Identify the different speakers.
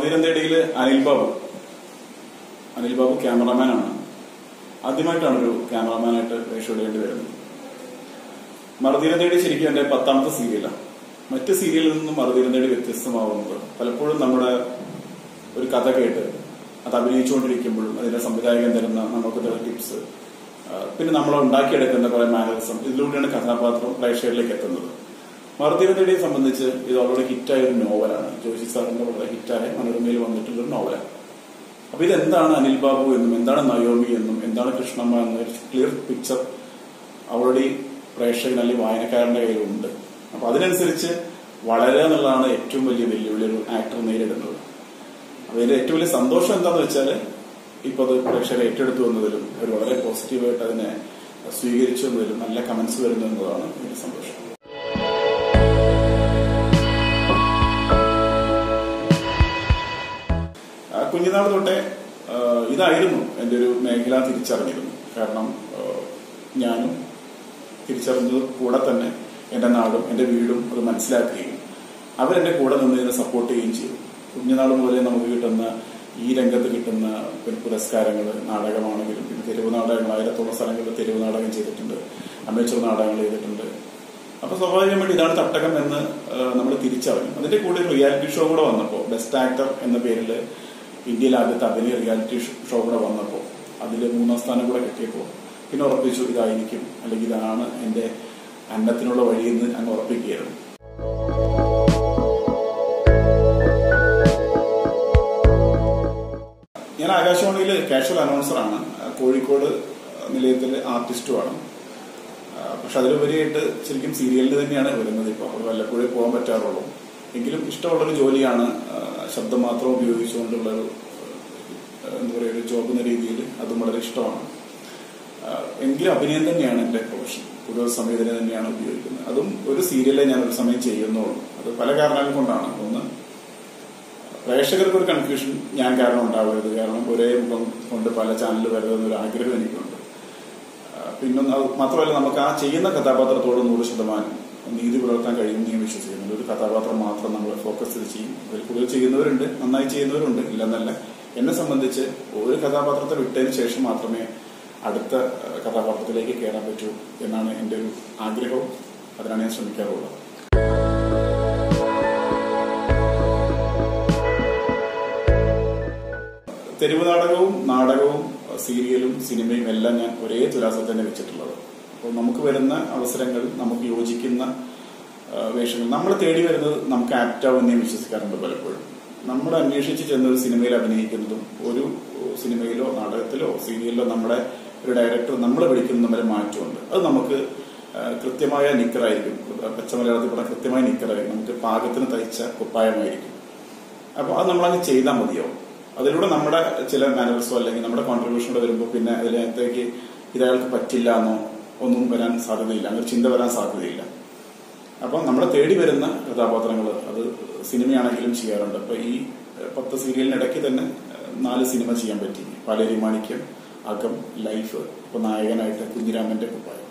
Speaker 1: മറുതീരന്തേടിയില് അനിൽ ബാബു അനിൽ ബാബു ക്യാമറമാനാണ് ആദ്യമായിട്ടാണ് ഒരു ക്യാമറമാനായിട്ട് വേഷമിടേണ്ടി വരുന്നത് മറുതീരന്തേടി ശരിക്കും എന്റെ പത്താമത്തെ സീരിയലാണ് മറ്റ് സീരിയലിൽ നിന്നും മറുതീരന്തേടി വ്യത്യസ്തമാവുന്നത് പലപ്പോഴും നമ്മുടെ ഒരു കഥ കേട്ട് അത് അഭിനയിച്ചുകൊണ്ടിരിക്കുമ്പോഴും അതിന്റെ സംവിധായകൻ തരുന്ന നമുക്ക് തരുന്ന ടിപ്സ് പിന്നെ നമ്മൾ ഉണ്ടാക്കിയെടുക്കുന്ന കുറെ മാനറിസം ഇതിലൂടെയാണ് കഥാപാത്രം പ്രേക്ഷകരിലേക്ക് എത്തുന്നത് മറുതീരന്തേടിയെ സംബന്ധിച്ച് ഇത് ഓൾറെഡി ഹിറ്റായ ഒരു നോവലാണ് ജോഷി സാറിന്റെ വളരെ ഹിറ്റായ മനോരമയിൽ വന്നിട്ടുള്ള ഒരു നോവലാണ് അപ്പൊ ഇതെന്താണ് അനിൽ ബാബു എന്നും എന്താണ് നയോമി എന്നും എന്താണ് കൃഷ്ണമ്മ എന്നൊരു ക്ലിയർ പിക്ചർ ഓൾറെഡി പ്രേക്ഷകൻ അല്ലെങ്കിൽ വായനക്കാരന്റെ കയ്യിലുണ്ട് അപ്പൊ അതിനനുസരിച്ച് വളരെ എന്നുള്ളതാണ് ഏറ്റവും വലിയ വെല്ലുവിളി ഒരു ആക്ടർ നേരിടുന്നത് അപ്പൊ ഇതിന്റെ ഏറ്റവും വലിയ സന്തോഷം എന്താന്ന് വെച്ചാൽ ഇപ്പൊ അത് പ്രേക്ഷകർ ഏറ്റെടുത്തു വന്നതിലും അവർ വളരെ പോസിറ്റീവായിട്ട് അതിനെ സ്വീകരിച്ചു എന്നതിലും നല്ല കമന്റ്സ് വരുന്നു എന്നതാണ് ഇതിന്റെ സന്തോഷം ആ, കുഞ്ഞുനാൾ തൊട്ടേ ആ, ഇതായിരുന്നു എൻ്റെ ഒരു മേഖല തിരിച്ചറിഞ്ഞിരുന്നു കാരണം ആ, ഞാനും തിരിച്ചറിഞ്ഞത് കൂടെ തന്നെ എൻ്റെ നാടും എൻ്റെ വീടും അത് മനസ്സിലാക്കുകയും അവരെന്റെ കൂടെ നിന്ന് ഇതിനെ സപ്പോർട്ട് ചെയ്യുകയും ചെയ്തു കുഞ്ഞുനാൾ മുതലേ നമുക്ക് കിട്ടുന്ന ഈ രംഗത്ത് കിട്ടുന്ന പിന്നെ പുരസ്കാരങ്ങൾ നാടകമാണെങ്കിലും പിന്നെ തെരുവ് നാടകങ്ങൾ ആയിരത്തോളം സ്ഥലങ്ങളിൽ തെരുവ് നാടകം ചെയ്തിട്ടുണ്ട് അമേച്ചർ നാടകങ്ങൾ ചെയ്തിട്ടുണ്ട് അപ്പൊ സ്വാഭാവികമായിട്ട് ഇതാണ് തട്ടകം എന്ന് നമ്മൾ തിരിച്ചറിഞ്ഞു അതിന്റെ കൂടെ ഒരു റിയാലിറ്റി ഷോ കൂടെ വന്നപ്പോൾ ബെസ്റ്റ് ആക്ടർ എന്ന പേരിൽ ഇന്ത്യയിൽ ആദ്യത്തെ അഭിനയ റിയാലിറ്റി ഷോ കൂടെ വന്നപ്പോൾ അതിൽ മൂന്നാം സ്ഥാനം കൂടെ കിട്ടിയപ്പോൾ പിന്നെ ഉറപ്പിച്ചു ഇതായിരിക്കും അല്ലെങ്കിൽ ഇതാണ് എന്റെ അന്നത്തിനുള്ള വഴിയെന്ന് അങ്ങ് ഉറപ്പിക്കുകയായിരുന്നു ഞാൻ ആകാശവാണിയിൽ കാഷ്വൽ അനൗൺസറാണ് കോഴിക്കോട് നിലയത്തിലെ ആർട്ടിസ്റ്റുമാണ് ആ, പക്ഷെ അതിലുപരിയായിട്ട് ശരിക്കും സീരിയലിൽ തന്നെയാണ് വരുന്നത് ഇപ്പോൾ വല്ലപ്പോഴേ പോകാൻ പറ്റാറുള്ളൂ എങ്കിലും ഇഷ്ടമുള്ളൊരു ജോലിയാണ് ആ, ശബ്ദം മാത്രം ഉപയോഗിച്ചുകൊണ്ടുള്ള ഒരു ആ, എന്താ പറയുക ഒരു ജോബ് എന്ന രീതിയിൽ അതും വളരെ ഇഷ്ടമാണ് ആ, എങ്കിലും അഭിനയം തന്നെയാണ് എന്റെ പ്രൊഫഷൻ കൂടുതൽ സമയം ഇതിനെ തന്നെയാണ് ഉപയോഗിക്കുന്നത് അതും ഒരു സീരിയലേ ഞാൻ ഒരു സമയം ചെയ്യുന്നുള്ളൂ അത് പല കാരണങ്ങൾ കൊണ്ടാണ് ഒന്ന് പ്രേക്ഷകർക്ക് ഒരു കൺഫ്യൂഷൻ ഞാൻ കാരണം ഉണ്ടാവരുത് കാരണം ഒരേ മുഖം കൊണ്ട് പല ചാനലിൽ വരുന്നൊരു ആഗ്രഹം എനിക്കുണ്ട് ആ, പിന്നൊന്ന് അത് മാത്രമല്ല നമുക്ക് ആ ചെയ്യുന്ന കഥാപാത്രത്തോട് നൂറ് ശതമാനം നീതി പുലർത്താൻ കഴിയുമെന്ന് ഞാൻ വിശ്വസിക്കുന്നുണ്ട് ഒരു കഥാപാത്രം മാത്രം നമ്മൾ ഫോക്കസ് ചെയ്ത് ചെയ്യും അതിൽ കൂടുതൽ ചെയ്യുന്നവരുണ്ട് നന്നായി ചെയ്യുന്നവരുണ്ട് ഇല്ലെന്നല്ല എന്നെ സംബന്ധിച്ച് ഒരു കഥാപാത്രത്തെ വിട്ടതിന് ശേഷം മാത്രമേ അടുത്ത ആ, കഥാപാത്രത്തിലേക്ക് കയറാൻ പറ്റൂ എന്നാണ് എൻ്റെ ഒരു ആഗ്രഹവും അതിനാണ് ഞാൻ ശ്രമിക്കാറുള്ളത് തെരുവ് നാടകവും നാടകവും സീരിയലും സിനിമയും എല്ലാം ഞാൻ ഒരേ തുലാസത്തിൽ തന്നെ വെച്ചിട്ടുള്ളത് അപ്പോൾ നമുക്ക് വരുന്ന അവസരങ്ങൾ നമുക്ക് യോജിക്കുന്ന ആ, വേഷങ്ങൾ നമ്മൾ തേടി വരുന്നത് നമുക്ക് ആപ്റ്റാവുമെന്ന് ഞാൻ വിശ്വസിക്കാറുണ്ട് പലപ്പോഴും നമ്മൾ അന്വേഷിച്ച് ചെന്ന ഒരു സിനിമയിൽ അഭിനയിക്കുന്നതും ഒരു സിനിമയിലോ നാടകത്തിലോ സീരിയലിലോ നമ്മുടെ ഒരു ഡയറക്ടർ നമ്മൾ വിളിക്കുന്ന തമ്മിൽ മാറ്റമുണ്ട് അത് നമുക്ക് ആ, കൃത്യമായ നിക്കറായിരിക്കും പച്ച മലയാളത്തിൽ പറഞ്ഞ കൃത്യമായ നിക്കറായിരിക്കും നമുക്ക് പാകത്തിന് തയ്ച്ച കുപ്പായമായിരിക്കും അപ്പൊ അത് നമ്മളങ്ങ് ചെയ്താൽ മതിയാവും അതിലൂടെ നമ്മുടെ ചില മാനേഴ്സോ അല്ലെങ്കിൽ നമ്മുടെ കോൺട്രിബ്യൂഷൻ വരുമ്പോൾ പിന്നെ അതിനകത്തേക്ക് ഇതയാൾക്ക് പറ്റില്ല എന്നോ ഒന്നും വരാൻ സാധ്യതയില്ല അങ്ങനെ ചിന്ത വരാൻ സാധ്യതയില്ല അപ്പം നമ്മളെ തേടി വരുന്ന കഥാപാത്രങ്ങൾ അത് സിനിമയാണെങ്കിലും ചെയ്യാറുണ്ട് അപ്പൊ ഈ ഏഹ്, പത്ത് സീരിയലിനിടയ്ക്ക് തന്നെ ഏഹ്, നാല് സിനിമ ചെയ്യാൻ പറ്റി പാലേരി മാണിക്യം അകം ലൈഫ് ഇപ്പൊ നായകനായിട്ട് കുഞ്ഞിരാമന്റെ കുപ്പായം